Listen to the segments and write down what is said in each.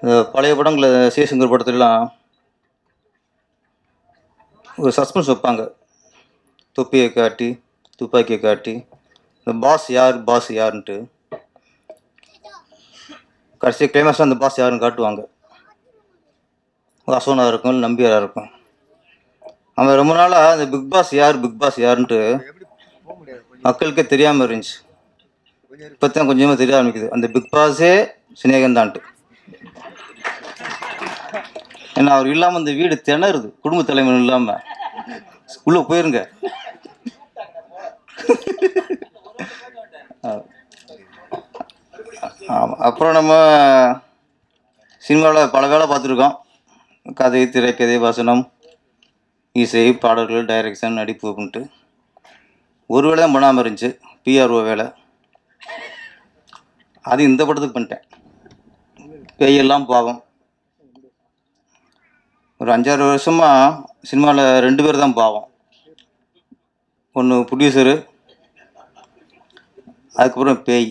இந்த பழைய படங்களில் சிவசங்கர் படத்துலலாம் ஒரு சஸ்பென்ஸ் வைப்பாங்க தொப்பியை காட்டி துப்பாக்கியை காட்டி இந்த பாஸ் யார் பாஸ் யாருன்ட்டு கடைசி கிளைமேக்ஸில் அந்த பாஸ் யாருன்னு காட்டுவாங்க அசோனாக இருக்கும் இல்லை நம்பியாராக இருக்கும் அவன் ரொம்ப நாளாக அந்த பிக் பாஸ் யார் பிக் பாஸ் யாருன்ட்டு மக்களுக்கே தெரியாமல் இருந்துச்சு இப்போ தான் கொஞ்சமாக தெரிய ஆரம்பிக்குது அந்த பிக் பாஸே சிநேகந்தான்ட்டு ஏன்னா அவர் இல்லாமல் இந்த வீடு திணறுது குடும்ப தலைவன் இல்லாமல் உள்ளே போயிருங்க ஆமாம் அப்புறம் நம்ம சினிமாவில் பல வேலை பார்த்துருக்கோம் கதை திரைக்கதை வசனம் இசை பாடல்கள் டைரக்ஷன் நடிப்பு அப்படின்ட்டு ஒரு வேலை தான் பண்ணாமல் இருந்துச்சு பிஆர்ஓ வேலை அது இந்த படத்துக்கு பண்ணிட்டேன் பேயெல்லாம் பாவம் ஒரு அஞ்சாறு வருஷமாக சினிமாவில் ரெண்டு பேர் தான் பாவம் ஒன்று ப்ரொடியூசரு அதுக்கப்புறம் பேய்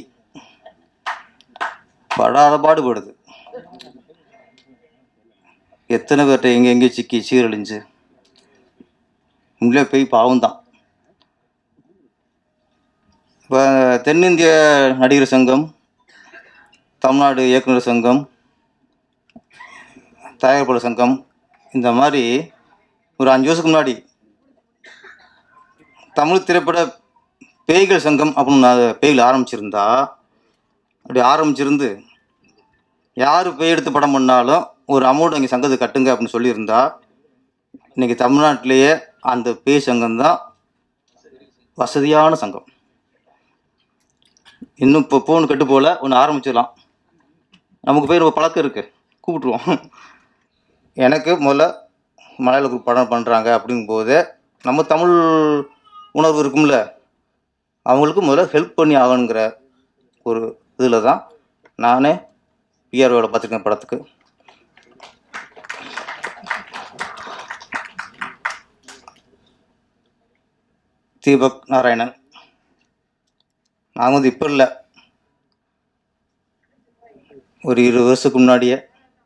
படாத பாடுபடுது எத்தனை பேர்கிட்ட எங்கே எங்கே சிக்கி சீரழிஞ்சு உங்களே பேய் பாவம் தான் இப்போ தென்னிந்திய நடிகர் சங்கம் தமிழ்நாடு இயக்குனர் சங்கம் தயாரிப்பாளர் சங்கம் இந்த மாதிரி ஒரு அஞ்சு வருஷத்துக்கு முன்னாடி தமிழ் திரைப்பட பேய்கள் சங்கம் அப்படின்னு நான் பேய்கள் ஆரம்பிச்சிருந்தா அப்படி ஆரம்பிச்சிருந்து யார் பேய் எடுத்து படம் பண்ணாலும் ஒரு அமௌண்ட் அங்கே சங்கத்துக்கு கட்டுங்க அப்படின்னு சொல்லியிருந்தா இன்றைக்கி தமிழ்நாட்டிலேயே அந்த பேய் சங்கம் தான் வசதியான சங்கம் இன்னும் இப்போ ஃபோன் கட்டு போல் ஒன்று ஆரம்பிச்சிடலாம் நமக்கு பேர் ஒரு பழக்கம் இருக்குது கூப்பிட்ருவோம் எனக்கு முதல்ல மலையாள குரூப் படம் பண்ணுறாங்க அப்படிங்கும்போது நம்ம தமிழ் உணர்வு இருக்கும்ல அவங்களுக்கு முதல்ல ஹெல்ப் பண்ணி ஆகணுங்கிற ஒரு இதில் தான் நானே பிஆர் வேலை பார்த்துருக்கேன் படத்துக்கு தீபக் நாராயணன் நாங்கள் வந்து இப்போ இல்லை ஒரு இருபது வருஷத்துக்கு முன்னாடியே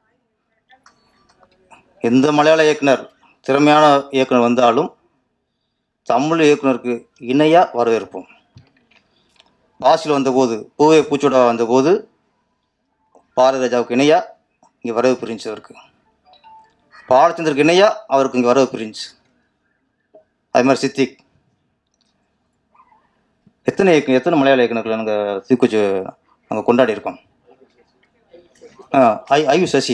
எந்த மலையாள இயக்குனர் திறமையான இயக்குனர் வந்தாலும் தமிழ் இயக்குனருக்கு இணையாக வரவேற்போம் பாசில் வந்தபோது பூவே பூச்சோட வந்தபோது பாரதிராஜாவுக்கு இணையாக இங்கே வரவேற்பு இருந்துச்சு அவருக்கு பாலச்சந்தருக்கு இணையாக அவருக்கு இங்கே வரவேற்பு இருந்துச்சு அது மாதிரி சித்திக் எத்தனை இயக்கு எத்தனை மலையாள இயக்குனர்கள் நாங்கள் தீக்குச்சி நாங்கள் கொண்டாடி இருக்கோம் ஆ ஐ ஐ சசி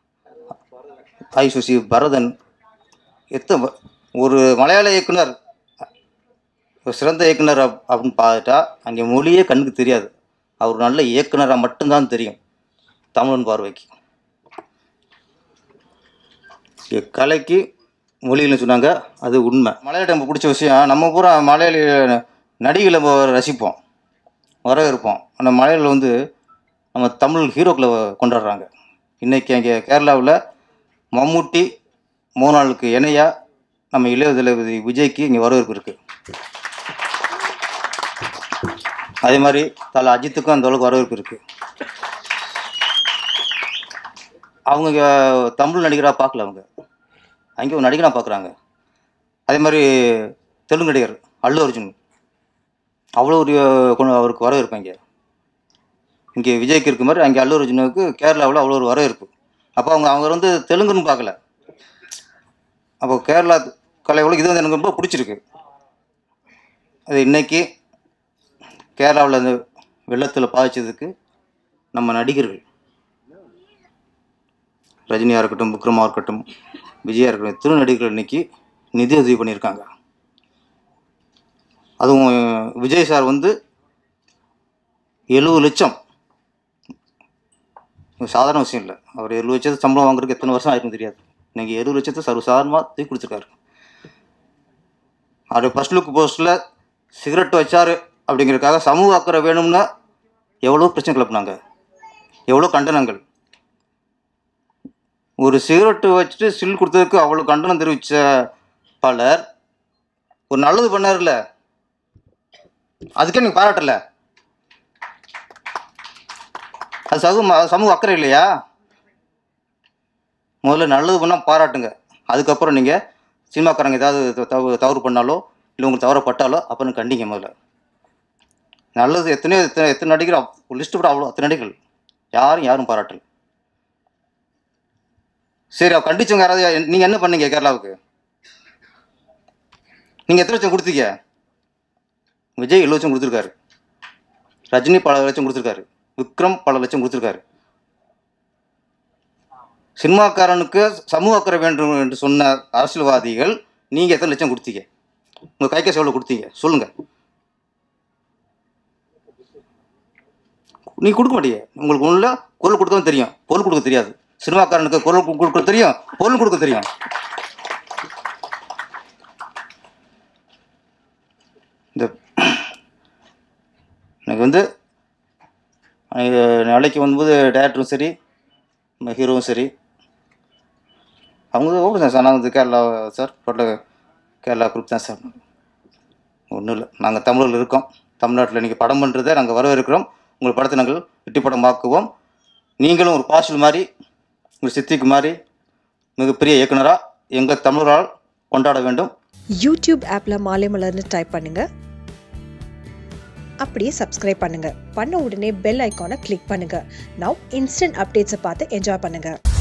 ஐ சுசி பரதன் எத்தனை ஒரு மலையாள இயக்குனர் ஒரு சிறந்த இயக்குனர் அப் அப்படின்னு பார்த்துட்டா அங்கே மொழியே கண்ணுக்கு தெரியாது அவர் நல்ல இயக்குனராக மட்டும்தான் தெரியும் தமிழன் பார்வைக்கு இங்க கலைக்கு மொழிகள்னு சொன்னாங்க அது உண்மை மலையாள நம்ம பிடிச்ச விஷயம் நம்ம பூரா மலையாளி நடிகளை நம்ம ரசிப்போம் வரவேற்போம் ஆனால் மலையாளில் வந்து நம்ம தமிழ் ஹீரோக்களை கொண்டாடுறாங்க இன்றைக்கி அங்கே கேரளாவில் மம்முட்டி மோனாலுக்கு இணையாக நம்ம இளைய தளபதி விஜய்க்கு இங்கே வரவேற்பு இருக்குது அதே மாதிரி தலை அஜித்துக்கும் அந்த அளவுக்கு வரவேற்பு இருக்குது அவங்க இங்க தமிழ் நடிகராக பார்க்கல அவங்க அங்கே ஒரு நடிகராக பார்க்குறாங்க அதே மாதிரி தெலுங்கு நடிகர் அல்லு அர்ஜுன் அவ்வளோ ஒரு கொண்டு- அவருக்கு வரவேற்பு இங்கே இங்கே விஜய்க்கு இருக்க மாதிரி அங்கே அல்லு அர்ஜுனுக்கு கேரளாவில் அவ்வளோ ஒரு வரவேற்பு அப்போ அவங்க அவங்க வந்து தெலுங்குன்னு பார்க்கல அப்போ கேரளா கலையோட இது வந்து எனக்கு ரொம்ப பிடிச்சிருக்கு அது இன்னைக்கு கேரளாவில் அந்த வெள்ளத்தில் பாதிச்சதுக்கு நம்ம நடிகர்கள் ரஜினியாக இருக்கட்டும் விக்ரமாக இருக்கட்டும் விஜயா இருக்கட்டும் திரு நடிகர்கள் இன்னைக்கு நிதி உதவி பண்ணியிருக்காங்க அதுவும் விஜய் சார் வந்து எழுபது லட்சம் இது சாதாரண விஷயம் இல்லை அவர் எழுபது லட்சத்து சம்பளம் வாங்குறதுக்கு எத்தனை வருஷம் ஆயிருக்கும் தெரியாது இன்னைக்கு எழுபது லட்சத்தை சர்வசாதாரணமாக தூக்கி கொடுத்துருக்காரு அவர் ஃபர்ஸ்ட் லுக் போஸ்ட்டில் சிகரெட் வச்சார் அப்படிங்கிறதுக்காக சமூக அக்கறை வேணும்னா எவ்வளோ பிரச்சனை கிளப்புனாங்க எவ்வளோ கண்டனங்கள் ஒரு சிகரெட்டு வச்சுட்டு சில் கொடுத்ததுக்கு அவ்வளோ கண்டனம் தெரிவித்த பலர் ஒரு நல்லது பண்ணார்ல அதுக்கே நீங்கள் பாராட்டல அது சமூக அது சமூக அக்கறை இல்லையா முதல்ல நல்லது பண்ணால் பாராட்டுங்க அதுக்கப்புறம் நீங்கள் சினிமாக்காரங்க ஏதாவது த- தவறு தவறு பண்ணாலோ இல்லை உங்களுக்கு தவறப்பட்டாலோ அப்புறம் கண்டிங்க முதல்ல நல்லது எத்தனையோ எத்தனை எத்தனை நடிகர் லிஸ்ட்டு கூட அவ்வளோ அத்தனை நடிகர்கள் யாரும் யாரும் பாராட்டல சரி அவ கண்டிச்சவங்க யாராவது நீங்கள் என்ன பண்ணீங்க கேரளாவுக்கு நீங்கள் எத்தனை லட்சம் கொடுத்தீங்க விஜய் ஏழு லட்சம் கொடுத்துருக்காரு ரஜினி பல லட்சம் கொடுத்துருக்காரு விக்ரம் பல லட்சம் கொடுத்துருக்காரு சினிமாக்காரனுக்கு சமூக அக்கறை வேண்டும் என்று சொன்ன அரசியல்வாதிகள் நீங்கள் எத்தனை லட்சம் கொடுத்தீங்க உங்கள் கைக்க எவ்வளோ கொடுத்தீங்க சொல்லுங்கள் நீ கொடுக்க மாட்டீங்க உங்களுக்கு உள்ள குரல் கொடுக்கவும் தெரியும் பொருள் கொடுக்க தெரியாது சினிமாக்காரனுக்கு குரல் கு- கொடுக்க தெரியும் பொருள் கொடுக்க தெரியும் இந்த எனக்கு வந்து அஹ், நாளைக்கு வந்தபோது டேரக்டரும் சரி ஹீரோவும் சரி அவங்க ஓகே சார் நான் வந்து Kerala sir total Kerala group தான் சார் ஒன்றும் இல்லை நாங்கள் தமிழில் இருக்கோம் தமிழ்நாட்டில் நீங்கள் படம் பண்ணுறதை நாங்கள் வரவேற்கிறோம் உங்கள் படத்தை நாங்கள் வெற்றி படமாக்குவோம் நீங்களும் ஒரு பாஷல் மாதிரி உங்கள் சித்திக்கு மாதிரி மிகப்பெரிய இயக்குனராக எங்கள் தமிழரால் கொண்டாட வேண்டும் யூடியூப் ஆப்பில் மாலை மலர்னு டைப் பண்ணுங்க அப்படியே சப்ஸ்கிரைப் பண்ணுங்க பண்ண உடனே பெல் ஐக்கானை கிளிக் பண்ணுங்க நவ் இன்ஸ்டன்ட் அப்டேட்ஸை பார்த்து என்ஜாய் பண்ணுங்க